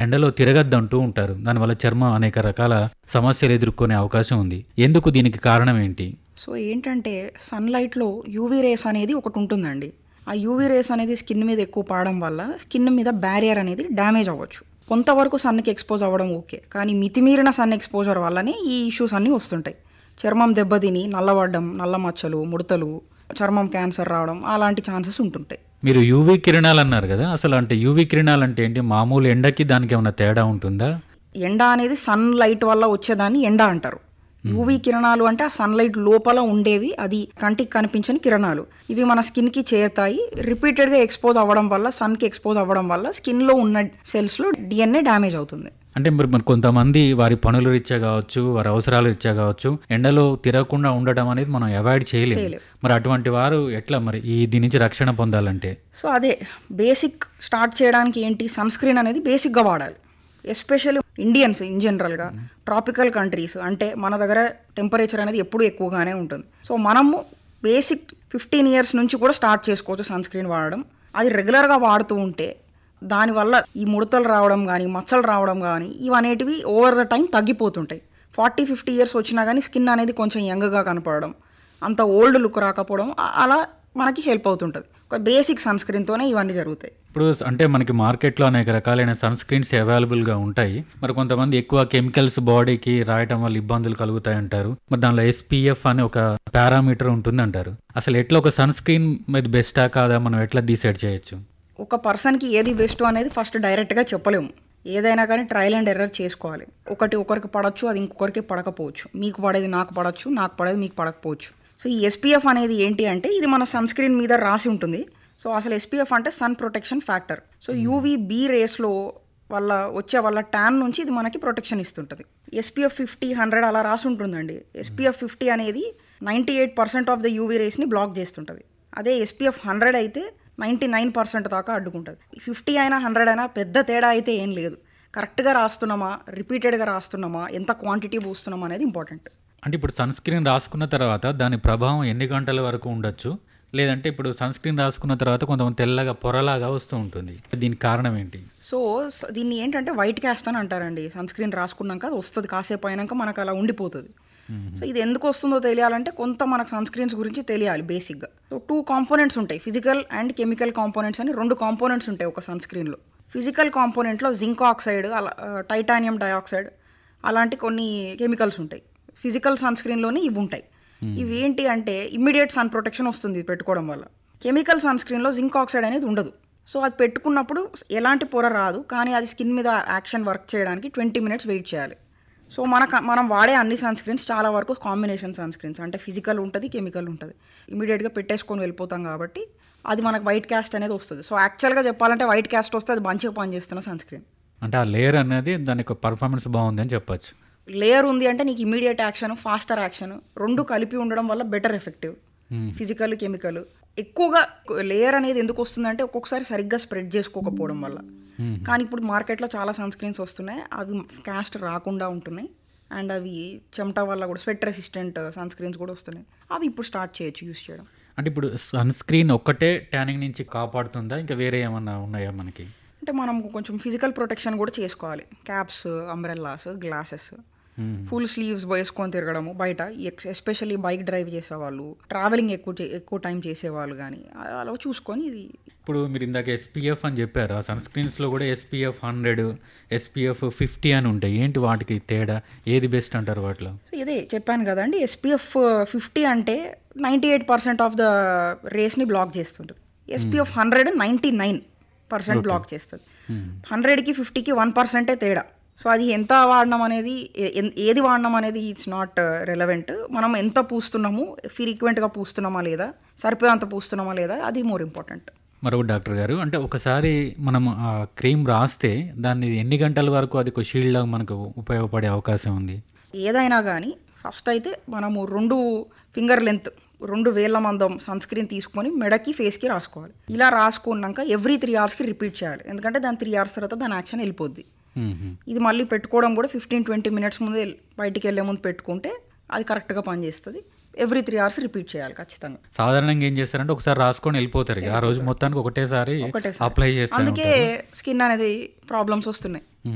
ఎండలో తిరగద్దంటూ ఉంటారు దానివల్ల చర్మం అనేక రకాల సమస్యలు ఎదుర్కొనే అవకాశం ఉంది ఎందుకు దీనికి కారణం ఏంటి సో ఏంటంటే సన్లైట్లో యూవీ రేస్ అనేది ఒకటి ఉంటుందండి ఆ యూవీ రేస్ అనేది స్కిన్ మీద ఎక్కువ పడడం వల్ల స్కిన్ మీద బ్యారియర్ అనేది డ్యామేజ్ అవ్వచ్చు కొంతవరకు సన్కి ఎక్స్పోజ్ అవ్వడం ఓకే కానీ మితిమీరిన సన్ ఎక్స్పోజర్ వల్లనే ఈ ఇష్యూస్ అన్నీ వస్తుంటాయి చర్మం దెబ్బతిని నల్లబడ్డం నల్ల మచ్చలు ముడతలు చర్మం క్యాన్సర్ రావడం అలాంటి ఛాన్సెస్ ఉంటుంటాయి మీరు యూవీ కిరణాలు అన్నారు కదా అసలు అంటే యూవీ కిరణాలు అంటే ఏంటి మామూలు ఎండకి దానికి ఏమైనా తేడా ఉంటుందా ఎండ అనేది సన్ లైట్ వల్ల వచ్చేదాన్ని ఎండ అంటారు యూవీ కిరణాలు అంటే ఆ సన్లైట్ లోపల ఉండేవి అది కంటికి కనిపించని కిరణాలు ఇవి మన స్కిన్కి చేరుతాయి రిపీటెడ్గా ఎక్స్పోజ్ అవ్వడం వల్ల సన్కి ఎక్స్పోజ్ అవ్వడం వల్ల స్కిన్లో ఉన్న సెల్స్లో డిఎన్ఏ డ్యామేజ్ అవుతుంది అంటే మరి మరి కొంతమంది వారి పనుల రీత్యా కావచ్చు వారి అవసరాల రీత్యా కావచ్చు ఎండలో తిరగకుండా ఉండడం అనేది మనం అవాయిడ్ చేయలేము చేయలేం. మరి అటువంటి వారు ఎట్లా మరి ఈ దీని నుంచి రక్షణ పొందాలంటే సో అదే బేసిక్ స్టార్ట్ చేయడానికి ఏంటి సన్ స్క్రీన్ అనేది బేసిక్గా వాడాలి ఎస్పెషల్లీ ఇండియన్స్ ఇన్ జనరల్గా ట్రాపికల్ కంట్రీస్ అంటే మన దగ్గర టెంపరేచర్ అనేది ఎప్పుడూ ఎక్కువగానే ఉంటుంది సో మనము బేసిక్ ఫిఫ్టీన్ ఇయర్స్ నుంచి కూడా స్టార్ట్ చేసుకోవచ్చు సన్ స్క్రీన్ వాడడం అది రెగ్యులర్గా వాడుతూ ఉంటే దానివల్ల ఈ ముడతలు రావడం కానీ మచ్చలు రావడం కానీ ఇవనేటివి ఓవర్ ద టైం తగ్గిపోతుంటాయి ఫార్టీ ఫిఫ్టీ ఇయర్స్ వచ్చినా కానీ స్కిన్ అనేది కొంచెం యంగ్గా కనపడడం అంత ఓల్డ్ లుక్ రాకపోవడం అ- అలా మనకి హెల్ప్ అవుతుంటుంది ఒక బేసిక్ సన్ స్క్రీన్తోనే ఇవన్నీ జరుగుతాయి ఇప్పుడు అంటే మనకి మార్కెట్లో అనేక రకాలైన సన్ స్క్రీన్స్ అవైలబుల్గా ఉంటాయి మరి కొంతమంది ఎక్కువ కెమికల్స్ బాడీకి రాయటం వల్ల ఇబ్బందులు కలుగుతాయి అంటారు మరి దానిలో ఎస్పీఎఫ్ అని ఒక పారామీటర్ ఉంటుంది అంటారు అసలు ఎట్లా ఒక సన్ స్క్రీన్ మీద బెస్టా కాదా మనం ఎట్లా డిసైడ్ చేయొచ్చు ఒక పర్సన్కి ఏది బెస్ట్ అనేది ఫస్ట్ డైరెక్ట్గా చెప్పలేము ఏదైనా కానీ ట్రయల్ అండ్ ఎర్రర్ చేసుకోవాలి ఒకటి ఒకరికి పడవచ్చు అది ఇంకొకరికి పడకపోవచ్చు మీకు పడేది నాకు పడవచ్చు నాకు పడేది మీకు పడకపోవచ్చు సో ఈ ఎస్పీఎఫ్ అనేది ఏంటి అంటే ఇది మన సన్ స్క్రీన్ మీద రాసి ఉంటుంది సో అసలు ఎస్పీఎఫ్ అంటే sun protection factor so UV B రేస్లో వల్ల వచ్చే వాళ్ళ ట్యాన్ నుంచి ఇది మనకి ప్రొటెక్షన్ ఇస్తుంటుంది ఎస్పీఎఫ్ ఫిఫ్టీ హండ్రెడ్ అలా రాసి ఉంటుందండి ఎస్పీఎఫ్ ఫిఫ్టీ అనేది ninety eight percent of the UV రేస్ని బ్లాక్ చేస్తుంటుంది అదే ఎస్పీఎఫ్ హండ్రెడ్ అయితే నైంటీ నైన్ పర్సెంట్ దాకా అడ్డుకుంటుంది ఫిఫ్టీ అయినా హండ్రెడ్ అయినా పెద్ద తేడా అయితే ఏం లేదు కరెక్ట్గా రాస్తున్నామా రిపీటెడ్గా రాస్తున్నామా ఎంత క్వాంటిటీ పూస్తున్నామా అనేది ఇంపార్టెంట్ అంటే ఇప్పుడు సన్ స్క్రీన్ రాసుకున్న తర్వాత దాని ప్రభావం ఎన్ని గంటల వరకు ఉండొచ్చు లేదంటే ఇప్పుడు సన్ స్క్రీన్ రాసుకున్న తర్వాత కొంతమంది తెల్లగా పొరలాగా వస్తూ ఉంటుంది దీనికి కారణం ఏంటి సో స- దీన్ని ఏంటంటే వైట్ క్యాస్ట్ అని అంటారండి సన్ స్క్రీన్ రాసుకున్నాక అది వస్తుంది కాసేపు అయినాక మనకు అలా ఉండిపోతుంది సో ఇది ఎందుకు వస్తుందో తెలియాలంటే కొంత మనకు సన్ స్క్రీన్స్ గురించి తెలియాలి బేసిక్గా సో టూ కాంపోనెంట్స్ ఉంటాయి ఫిజికల్ అండ్ కెమికల్ కాంపోనెంట్స్ అని రెండు కాంపోనెంట్స్ ఉంటాయి ఒక సన్ స్క్రీన్లో ఫిజికల్ కాంపోనెంట్లో జింక్ ఆక్సైడ్ అలా టైటానియం డయాక్సైడ్ అలాంటి కొన్ని కెమికల్స్ ఉంటాయి ఫిజికల్ సన్ స్క్రీన్లోనే ఇవి ఉంటాయి ఇవి ఏంటి అంటే ఇమ్మీడియట్ సన్ ప్రొటెక్షన్ వస్తుంది ఇది పెట్టుకోవడం వల్ల కెమికల్ సన్ స్క్రీన్లో జింక్ ఆక్సైడ్ అనేది ఉండదు సో అది పెట్టుకున్నప్పుడు ఎలాంటి పొర రాదు కానీ అది స్కిన్ మీద యాక్షన్ వర్క్ చేయడానికి ట్వంటీ మినిట్స్ వెయిట్ చేయాలి సో మనకు మనం వాడే అన్ని సన్ స్క్రీన్స్ చాలా వరకు కాంబినేషన్ సన్ స్క్రీన్స్ అంటే ఫిజికల్ ఉంటుంది కెమికల్ ఉంటుంది ఇమీడియట్గా పెట్టేసుకొని వెళ్ళిపోతాం కాబట్టి అది మనకు వైట్ క్యాస్ట్ అనేది వస్తుంది సో యాక్చువల్గా చెప్పాలంటే వైట్ క్యాస్ట్ వస్తే అది మంచిగా పనిచేస్తున్న సన్ స్క్రీన్ అంటే ఆ లేయర్ అనేది దానికి పర్ఫార్మెన్స్ బాగుంది అని చెప్పొచ్చు లేయర్ ఉంది అంటే నీకు ఇమీడియట్ యాక్షన్ ఫాస్టర్ యాక్షన్ రెండు కలిపి ఉండడం వల్ల better effective Hmm. Physical chemical ఎక్కువగా లేయర్ అనేది ఎందుకు వస్తుందంటే ఒక్కొక్కసారి సరిగ్గా స్ప్రెడ్ చేసుకోకపోవడం వల్ల Hmm. కానీ ఇప్పుడు మార్కెట్లో చాలా సన్ స్క్రీన్స్ వస్తున్నాయి అవి క్యాస్ట్ రాకుండా ఉంటున్నాయి అండ్ అవి చెమట వల్ల కూడా స్వెట్ రెసిస్టెంట్ సన్ స్క్రీన్స్ కూడా వస్తున్నాయి అవి ఇప్పుడు స్టార్ట్ చేయొచ్చు యూస్ చేయడం అంటే ఇప్పుడు సన్ స్క్రీన్ ఒక్కటే ట్యానింగ్ నుంచి కాపాడుతుందా ఇంకా వేరే ఏమన్నా ఉన్నాయా మనకి అంటే మనం కొంచెం ఫిజికల్ ప్రొటెక్షన్ కూడా చేసుకోవాలి caps umbrellas glasses Hmm. Full sleeves వేసుకొని తిరగడము బయట ఎస్పెషల్లీ బైక్ డ్రైవ్ చేసేవాళ్ళు ట్రావెలింగ్ ఎక్కువ చే- ఎక్కువ టైం చేసేవాళ్ళు కానీ అలా చూసుకొని ఇది ఇప్పుడు మీరు ఇందాక ఎస్పీఎఫ్ అని చెప్పారు ఆ సన్ స్క్రీన్స్లో కూడా ఎస్పీఎఫ్ హండ్రెడ్ ఎస్పీఎఫ్ ఫిఫ్టీ అని ఉంటాయి ఏంటి వాటికి తేడా ఏది బెస్ట్ అంటారు వాటిలో సో ఇదే చెప్పాను కదండి ఎస్పీఎఫ్ ఫిఫ్టీ అంటే ninety eight percent of the రేస్ని బ్లాక్ చేస్తుంటుంది SPF hundred ninety nine percent block చేస్తుంది హండ్రెడ్కి ఫిఫ్టీకి వన్ పర్సెంటే తేడా సో అది ఎంత వాడడం అనేది ఏ- ఎన్- ఏది వాడడం అనేది ఇట్స్ నాట్ రెలవెంట్ మనం ఎంత పూస్తున్నాము ఫ్రీక్వెంట్గా పూస్తున్నామా లేదా సరిపోయేంత పూస్తున్నామా లేదా అది మోర్ ఇంపార్టెంట్ మరొక డాక్టర్ గారు అంటే ఒకసారి మనం ఆ క్రీమ్ రాస్తే దాన్ని ఎన్ని గంటల వరకు అది ఒక షీల్డ్ మనకు ఉపయోగపడే అవకాశం ఉంది ఏదైనా కానీ ఫస్ట్ అయితే మనము రెండు ఫింగర్ లెంత్ రెండు వేల మందం సన్ స్క్రీన్ తీసుకొని మెడకి ఫేస్కి రాసుకోవాలి ఇలా రాసుకున్నాక ఎవ్రీ త్రీ అవర్స్కి రిపీట్ చేయాలి ఎందుకంటే దాని త్రీ అవర్స్ తర్వాత దాని యాక్షన్ వెళ్ళిపోద్ది మ్మ్. ఇది మళ్ళీ పెట్టుకోవడం కూడా ఫిఫ్టీన్ ట్వంటీ మినిట్స్ ముందే బయటికి వెళ్ళే ముందు పెట్టుకుంటే అది కరెక్ట్గా పనిచేస్తుంది ఎవ్రీ త్రీ అవర్స్ రిపీట్ చేయాలి ఖచ్చితంగా సాధారణంగా ఏం చేస్తారంటే ఒకసారి రాసుకొని వెళ్ళిపోతారు ఇక. ఆ రోజు మొత్తానికి ఒకటేసారి ఒకటేసారి. అప్లై చేస్తారు అందుకే స్కిన్ అనేది ప్రాబ్లమ్స్ వస్తున్నాయి